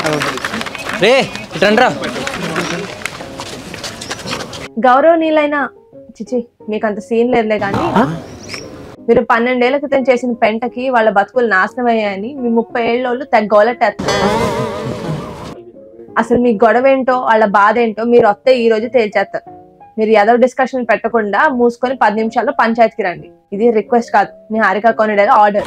రే ఇట్రండ్రా గౌరవనీయులైన చిచి మీకు అంత సీన్ లేదులే కానీ మీరు పన్నెండేళ్ల క్రితం చేసిన పెంటకి వాళ్ళ బతుకులు నాశనం అయ్యాయని మీ ముప్పై ఏళ్ళోళ్ళు తెగ గోలెట్టేస్తున్నారు అసలు మీ గొడవ ఏంటో వాళ్ళ బాధ ఏంటో మీరు వస్తే ఈ రోజు తేల్చేస్తారు మీరు ఏదో డిస్కషన్ పెట్టకుండా మూసుకొని పది నిమిషాల్లో పంచాయతీకి రండి ఇది రిక్వెస్ట్ కాదు మీ హారిక కొనిడేగా ఆర్డర్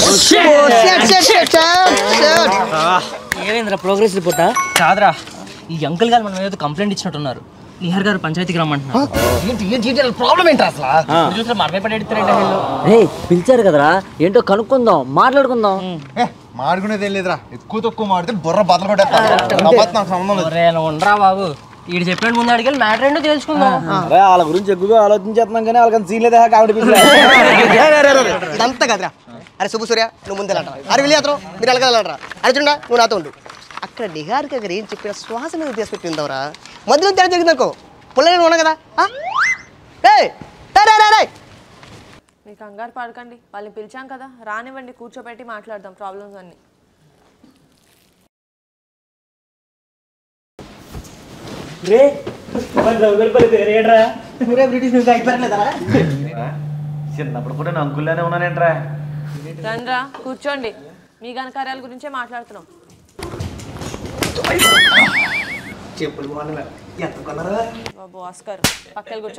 ఏమైందిరా ప్రోగ్రెస్ రిపోర్టా కాదురా ఈ అంకుల్ గారు మనం ఏదో కంప్లైంట్ ఇచ్చినట్టున్నారు నిహార్ గారు పంచాయతీకి రమ్మంటున్నారు ఏంటి ఏంటి ప్రాబ్లం ఏంటి అసలు చూసిన మనమే పడేడుతారంటే రే పిలిచారు కదరా ఏంటో కనుక్కుందాం మాట్లాడుకుందాం మాడుకునేది ఏం లేదురా ఎక్కువ తక్కువ మాడితే బుర్ర బద్దలు కొట్టేస్తా నాకు సంబంధం లేదు ఉండరా బాబు వీడు చెప్పినట్టు ముందు అడిగి మ్యాటర్ ఏంటో తెలుసుకుందాం అరే వాళ్ళ గురించి ఎక్కువగా ఆలోచించేస్తున్నాం కానీ వాళ్ళకి సీన్ లేదా కామెడీ ఇదంతా కదరా అరే శుభ సూర్య నువ్వు ముందే వెళ్ళరా అరే వెళ్ళి అతను మీరు వెళ్ళగలరా అరే చూడ నువ్వు నాతో ఉండు అక్కడ నిహారిక గారు ఏం చెప్పిన శ్వాస మీద ఉద్దేశపెట్టి ఉందవరా మధ్యలో తేడా జరిగిందనుకో పుల్లలు ఉన్నా కదా ఆ? ఏయ్, రే, రే, రే, రే. మీకు కంగారు పడకండి వాళ్ళని పిలిచాం కదా రానివ్వండి కూర్చోబెట్టి మాట్లాడదాం ప్రాబ్లమ్స్ అన్ని చిన్నప్పుడు కూడా నేను అంకుల్లోనే ఉన్నానేంట్రా రండ్రా కూర్చోండి మీ ఘనకార్యాల గురించే మాట్లాడుతున్నాం బాబు ఆస్కర్ పక్కన కూర్చో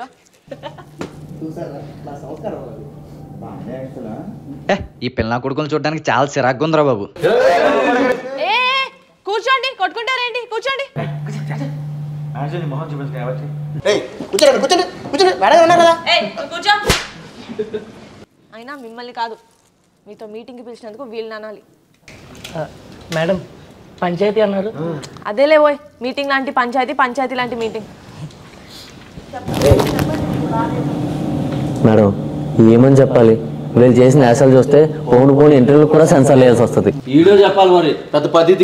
ఈ పిల్ల కొడుకులు చూడడానికి చాలా చిరాగ్గా ఉందిరా బాబు ఏ కూర్చోండి కొట్టుకుంటారేంటి కూర్చోండి యాక్చువల్లీ మొహం చూపించుకుని ఎవరికి ఏయ్, కూర్చోండి కూర్చోండి కూర్చోండి మేడం ఉన్నారు కదా కూర్చో అయినా మిమ్మల్ని కాదు మీతో మీటింగ్కి పిలిచినందుకు వీళ్ళని అనాలి మేడం పంచాయతీ అన్నారు అదేలే పోయ్ మీటింగ్ లాంటి పంచాయతీ పంచాయతీ లాంటి మీటింగ్ మేడం ఏమని చెప్పాలి వీళ్ళు చేసిన యాసలు చూస్తే పోను పోను ఇంటర్వ్యూ కూడా సెన్సార్ వేయాల్సి వస్తుంది వీడియో చెప్పాలి మరి పెద్ద పద్ధతి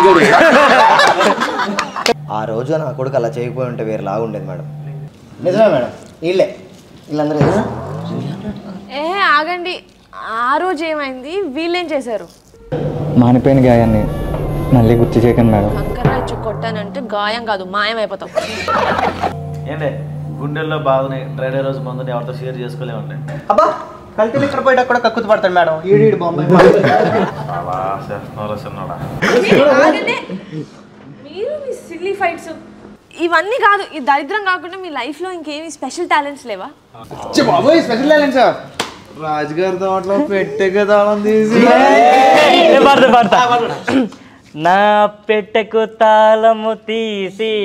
ఆ రోజు నా కొడుకు అలా చేయకపోయి ఉంటే వేరే లాగా ఉండేది మేడం నిజమే మేడం వీళ్ళే వీళ్ళందరూ ఏ ఆగండి ఆ రోజు ఏమైంది వీళ్ళేం చేశారు మానిపోయిన గాయాన్ని మళ్ళీ గుర్తు చేయకండి మేడం కంకర ఇచ్చి కొట్టానంటే గాయం కాదు మాయం అయిపోతాం ఏంటే గుండెల్లో బాధని డ్రైడే రోజు మందుని ఎవరితో షేర్ చేసుకోలేమండి అబ్బా కలిసి ఇక్కడ పోయేటప్పుడు కూడా కక్కుతు పడతాడు మేడం ఈడు ఈడు బొమ్మ అలా చేస్తున్నారా చిన్నోడా మీరు మీ సిల్లీ ఫైట్స్ ఇవన్నీ కాదు ఈ దరిద్రం కాకుండా మీ లైఫ్ లో ఇంకేమి స్పెషల్ టాలెంట్స్ లేవా బాబోయ్ స్పెషల్ టాలెంట్ సార్ రాజుగారి తోటలో పెట్టే తాళం తీసి నా పెట్టెకు తాళము తీసి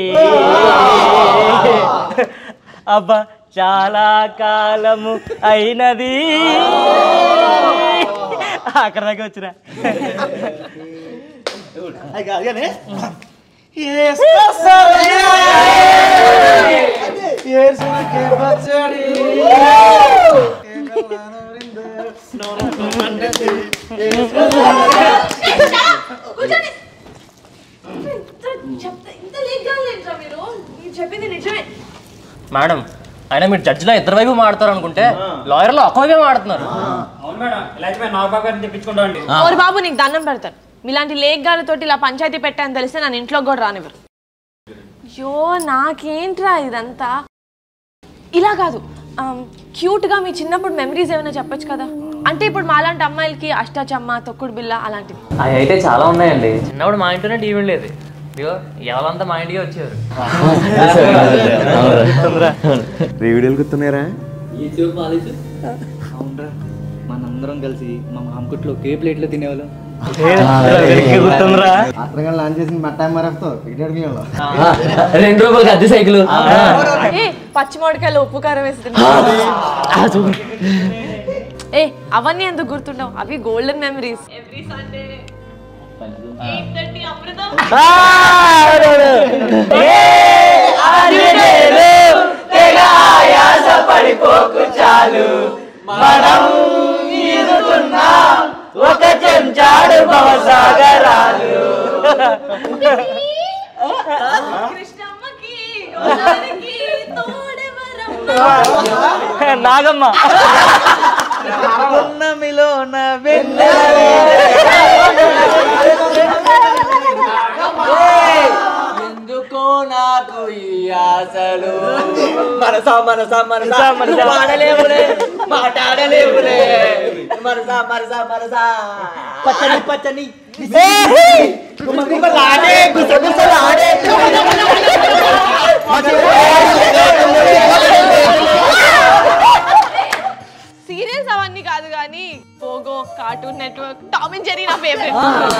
అబ్బా చాలా కాలము అయినది అక్కడ దాకా వచ్చిన మేడం అయినా మీరు జడ్జిలో ఇద్దరు వైపు మాడతారు అనుకుంటే లాయర్లో ఒక వైపే మాడుతున్నారు ఓరి బాబు నీకు దండం పెడతాను మీలాంటి లేఖగాలతోటి ఇలా పంచాయతీ పెట్టాను తెలిస్తే నన్ను ఇంట్లో కూడా రానివ్వరు అయ్యో నాకేంట్రా ఇదంతా ఇలా కాదు క్యూట్ గా మీ చిన్నప్పుడు మెమరీస్ ఏమైనా చెప్పొచ్చు కదా అంటే ఇప్పుడు మాలాంటి అమ్మాయిలకి అష్టాచమ్మ తొక్కుడు బిల్ల అలాంటివి అవి అయితే చాలా ఉన్నాయండి చిన్నప్పుడు మా ఇంట్లోనే టీవీ లేదు ఇదిగో ఎవరంతా మా ఇంటికి వచ్చారు వీడియోలు గుర్తున్నారా మనందరం కలిసి మా మామకుట్లో ఒకే ప్లేట్లో తినేవాళ్ళం అత్తగా లాంచ్ చేసిన మట్టాయి మరఫ్తో క్రికెట్ గేమ్లో రెండు రూపాయలకి అద్దె సైకిల్ ఏ పచ్చి మామిడికాయలు ఉప్పు కారం వేసి తిన్నా. ఏ అవన్నీ ఎందుకు గుర్తుండవు అవి గోల్డెన్ మెమరీస్ ఎవ్రీ సండే ఒక చెంచాడు భవసాగరాలు కృష్ణమ్మకి గోదావరికి తోడెవరమ్మ నాగమ్మ ఉన్నమిలోన మనసా మనసా మనసా మాడలేవులే మాట్లాడలేవులే మనసా మనసా మనసా పచ్చని పచ్చని గుమ్మగుమ్మలాడే గుసగుసలాడే సీరియల్స్ అవన్నీ కాదు కానీ Pogo cartoon network Tom and Jerry నా ఫేవరెట్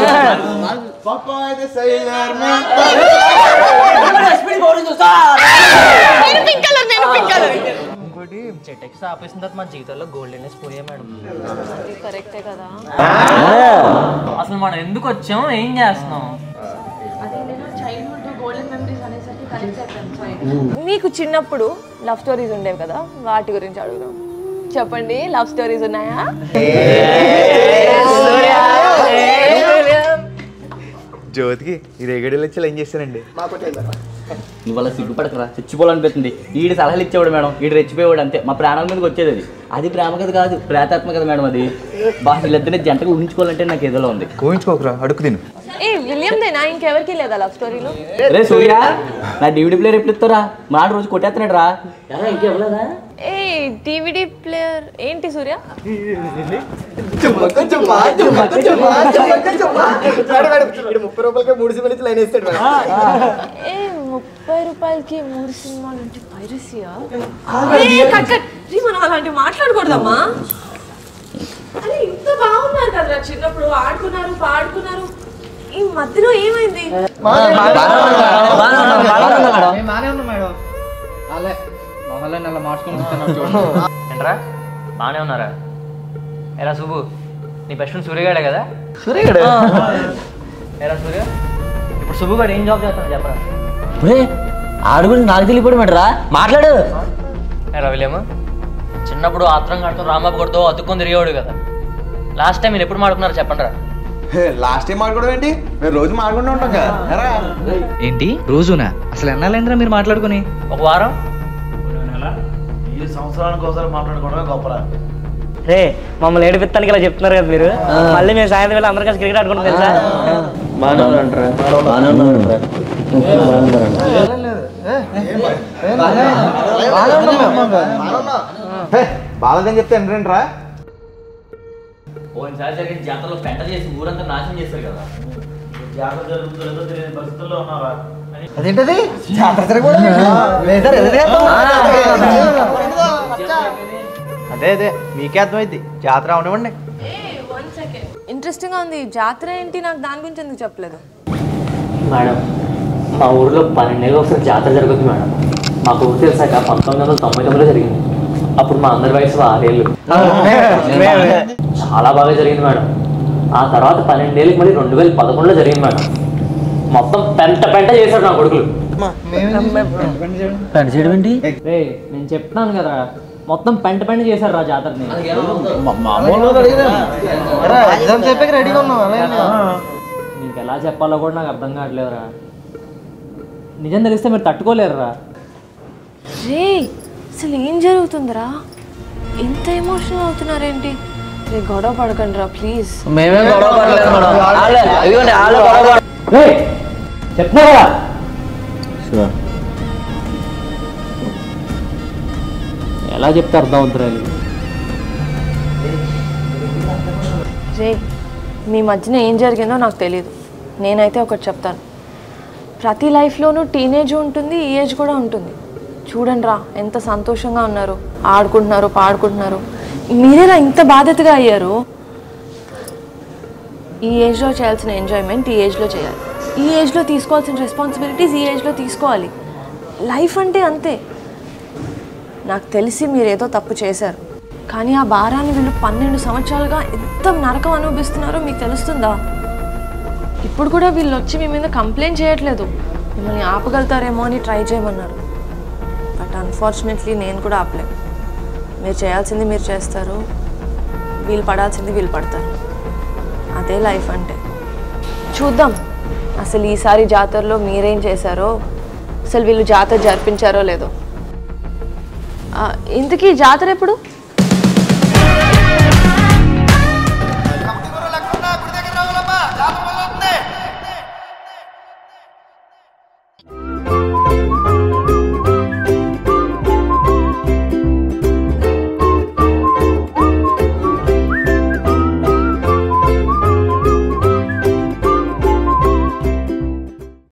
నేను పింక్ కలర్ నేను పింక్ కలర్ ఇంకోటి చెట్టెక్స్ ఆపేసిన తర్వాత మా జీవితంలో గోల్డెనెస్ పోయా మేడం కరెక్టే కదా అసలు మనం ఎందుకు వచ్చాం ఏం చేస్తున్నాం అదే నేను చైల్డ్హుడ్ గోల్డెన్ మెమరీస్ అనేసరికి కనెక్ట్ అయిపోయాను మీకు చిన్నప్పుడు లవ్ స్టోరీస్ ఉండేవి కదా వాటి గురించి అడుగుదాం చెప్పండి లవ్ స్టోరీస్ ఉన్నాయా జ్యోతికి ఈ రేగడీలు వచ్చి ఏం చేశారండి నువ్వు అలా సిగ్గుపడకరా చచ్చిపోవాలనిపిస్తుంది ఈడు సలహాలు ఇచ్చేవాడు మేడం ఈడు రెచ్చిపోయేవాడు అంతే మా ప్రాణాల మీదకి వచ్చేది అది అది ప్రేమ కథ కాదు ప్రేతాత్మ కథ మేడం అది బా వీళ్ళిద్దరిని జంటగా ఊహించుకోవాలంటే నాకు ఏదోలో ఉంది కోయించుకోకరా అడుగు తిను ఏ విలియం దేనా ఇంకెవరికి లేదా లవ్ స్టోరీలో రే సూర్య నా డివిడి ప్లేయర్ ఎప్పుడు ఇస్తారా మా నాన్న రోజు కొట్టేస్తున్నాడు రా ఇంకెవ్వలేదా ఏ డివిడి ప్లేయర్ ఏంటి సూర్య ముప్పై రూపాయలకి మూడు సిమెంట్ లైన్ వేస్తాడు ఏ ముప్పై రూపాయలకి మూడు సినిమాలు అంటే పైరసీయా కట్ కట్ రీ మనం అలాంటివి మాట్లాడకూడదమ్మా అరే ఇంత బాగున్నారు కదరా చిన్నప్పుడు ఆడుకున్నారు పాడుకున్నారు ఈ మధ్యలో ఏమైంది ఏంట్రా బాగానే ఉన్నారా ఎరా సుబ్బు నీ బెస్ట్ ఫ్రెండ్ సూర్యగాడే కదా సూర్యగాడు ఎరా సూర్య ఇప్పుడు సుబ్బు గారు ఏం జాబ్ చేస్తాను చెప్పరా ఒరే ఆడు గురించి నాకు తెలియపోవడం రా మాట్లాడు ఎరా విలియమ్ చిన్నప్పుడు ఆత్రం కడుతూ రాంబాబు కొడుతూ అతుక్కొని తిరిగేవాడు కదా లాస్ట్ టైం మీరు ఎప్పుడు మాడుకున్నారు చెప్పండి రా లాస్ట్ టైం మాట్లాడడం ఏంటి మేము రోజు మాట్లాడుకుంటూ ఉంటాం కదా ఎరా ఏంటి రోజునా అసలు ఎన్నాళ్ళైందిరా మీరు మాట్లాడుకుని ఒక వారం ఈ సంవత్సరానికి ఒకసారి మాట్లాడుకోవడమే గొప్పరా రే మమ్మల్ని ఏడిపిస్తానికి ఇలా చెప్తున్నారు కదా మీరు మళ్ళీ మేము సాయంత్రం వేళ అందరం కలిసి క్రికెట్ ఆడుకుంటాం తెలుసా బాగానే ఉన్నారంటరా బాగానే ఉన్నారంటరా బాలేదని చెప్తే ఏంటంట్రా ఓసారి జరిగిన జాతరలో పెంట చేసి ఊరంతా నాశనం చేశారు కదా జాగ్రత్త జరుగుతుందో తెలియని పరిస్థితుల్లో ఉన్నావా అని అదేంటది జాతర జరగకూడదు లేదా అదే అదే మీకే అర్థమైంది జాతర అవనివ్వండి ఇంట్రెస్టింగ్ గా ఉంది జాతర ఏంటి నాకు దాని గురించి ఎందుకు చెప్పలేదు మేడం మా ఊర్లో పన్నెండేళ్ళు ఒకసారి జాతర జరుగుతుంది మేడం మాకు ఊరు తెలిసాక పంతొమ్మిది వందల తొంభై తొమ్మిదిలో జరిగింది అప్పుడు మా అందరి వయసు ఆరేళ్ళు చాలా బాగా జరిగింది మేడం ఆ తర్వాత పన్నెండేళ్ళకి మళ్ళీ రెండు వేల పదకొండులో జరిగింది మేడం మొత్తం పెంట పెంట చేశాడు నా కొడుకులు పెంట చేయడం ఏంటి రే నేను చెప్తాను కదా మొత్తం పెంట పెంట చేశారు రా జాతరని ఎగ్జామ్ చెప్పాక రెడీగా ఉన్నాం నీకు ఎలా చెప్పాలో కూడా నాకు అర్థం కావట్లేదురా నిజం తెలిస్తే మీరు తట్టుకోలేరురా రే అసలు ఏం జరుగుతుందిరా ఇంత ఎమోషనల్ అవుతున్నారేంటి రే గొడవ పడకండి రా ప్లీజ్ మేమేం గొడవ పడలేదు మేడం వాళ్ళే ఇదిగోండి వాళ్ళు గొడవ పడ రేయ్, చెప్తున్నా కదా ఎలా చెప్తే అర్థం అవుతుంది రే మీ మధ్యన ఏం జరిగిందో నాకు తెలియదు నేనైతే ఒకటి చెప్తాను ప్రతి లైఫ్లోనూ టీనేజ్ ఉంటుంది ఈ ఏజ్ కూడా ఉంటుంది చూడండి రా ఎంత సంతోషంగా ఉన్నారు ఆడుకుంటున్నారు పాడుకుంటున్నారు మీరేలా ఇంత బాధ్యతగా అయ్యారు ఈ ఏజ్లో చేయాల్సిన ఎంజాయ్మెంట్ ఈ ఏజ్లో చేయాలి ఈ ఏజ్లో తీసుకోవాల్సిన రెస్పాన్సిబిలిటీస్ ఈ ఏజ్లో తీసుకోవాలి లైఫ్ అంటే అంతే నాకు తెలిసి మీరు ఏదో తప్పు చేశారు కానీ ఆ భారాన్ని వీళ్ళు పన్నెండు సంవత్సరాలుగా ఎంత నరకం అనుభవిస్తున్నారో మీకు తెలుస్తుందా ఇప్పుడు కూడా వీళ్ళు వచ్చి మీ మీద కంప్లైంట్ చేయట్లేదు మిమ్మల్ని ఆపగలుగుతారేమో అని ట్రై చేయమన్నారు బట్ అన్ఫార్చునేట్లీ నేను కూడా ఆపలేను మీరు చేయాల్సింది మీరు చేస్తారు వీళ్ళు పడాల్సింది వీళ్ళు పడతారు అదే లైఫ్ అంటే చూద్దాం అసలు ఈసారి జాతరలో మీరేం చేశారో అసలు వీళ్ళు జాతర జరిపించారో లేదో ఆ, ఇంతకీ జాతర ఎప్పుడు